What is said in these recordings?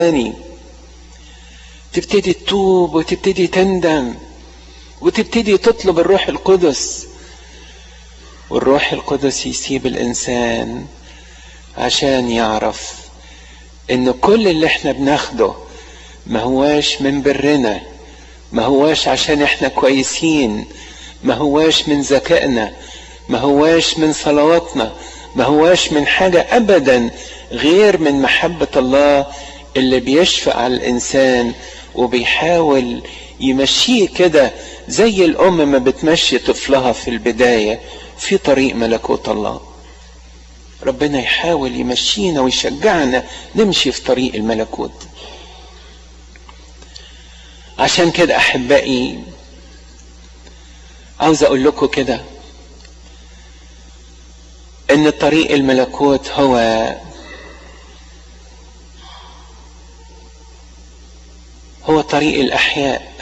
تاني تبتدي تتوب وتبتدي تندم وتبتدي تطلب الروح القدس والروح القدس يسيب الانسان عشان يعرف ان كل اللي احنا بناخده ما هواش من برنا ما هواش عشان احنا كويسين ما هواش من ذكائنا ما هواش من صلواتنا ما هواش من حاجة ابدا غير من محبة الله اللي بيشفق على الانسان وبيحاول يمشيه كده زي الام ما بتمشي طفلها في البداية في طريق ملكوت الله ربنا يحاول يمشينا ويشجعنا نمشي في طريق الملكوت عشان كده احبائي عاوز اقول لكم كده ان طريق الملكوت هو هو طريق الاحياء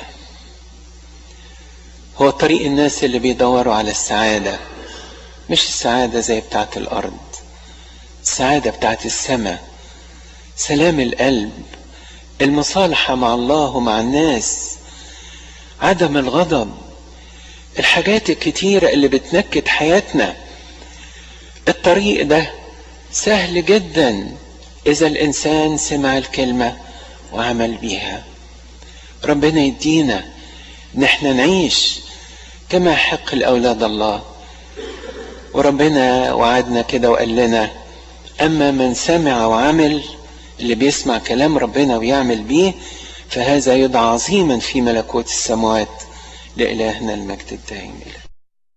هو طريق الناس اللي بيدوروا على السعاده مش السعاده زي بتاعه الارض السعاده بتاعه السماء سلام القلب المصالحه مع الله ومع الناس عدم الغضب الحاجات الكتيره اللي بتنكد حياتنا الطريق ده سهل جدا اذا الانسان سمع الكلمه وعمل بيها ربنا يدينا ان احنا نعيش كما حق الاولاد الله وربنا وعدنا كده وقال لنا اما من سمع وعمل اللي بيسمع كلام ربنا ويعمل بيه فهذا يدعى عظيما في ملكوت السماوات لالهنا المجد الدائم الى